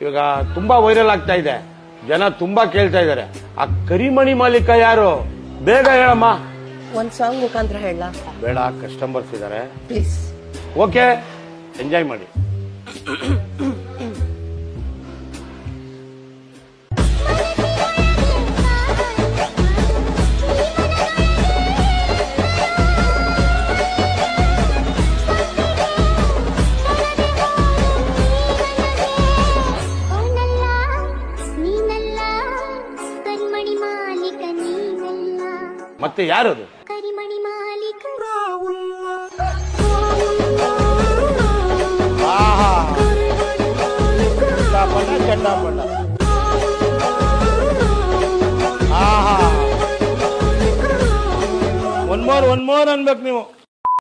ಇವಾಗ ತುಂಬಾ ವೈರಲ್ ಆಗ್ತಾ ಇದೆ ಜನ ತುಂಬಾ ಕೇಳ್ತಾ ಇದ್ದಾರೆ ಆ ಕರಿಮಣಿ ಮಾಲೀಕ ಯಾರು ಬೇಗ ಹೇಳಮ್ಮ ಒಂದ್ ಸಾಂಗ್ ಮುಖಾಂತರ ಹೇಳ ಬೇಡ ಕಸ್ಟಮರ್ಸ್ ಇದ್ದಾರೆ ಪ್ಲೀಸ್ ಓಕೆ ಎಂಜಾಯ್ ಮಾಡಿ ಅವನಲ್ಲ ನೀನಲ್ಲ ಕರಿಮಣಿ ಮಾಲೀಕ ನೀನಲ್ಲ ಮತ್ತೆ ಯಾರದು ಕರಿಮಣಿ ಮಾಲೀಕ ಆಹಾ ಚಂಡಾಪಟ ಚಂಡಾಪಟ ಆಹಾ ಒನ್ ಮೋರ್ ಒನ್ ಮೋರ್ ಅನ್ಬೇಕು ನೀವು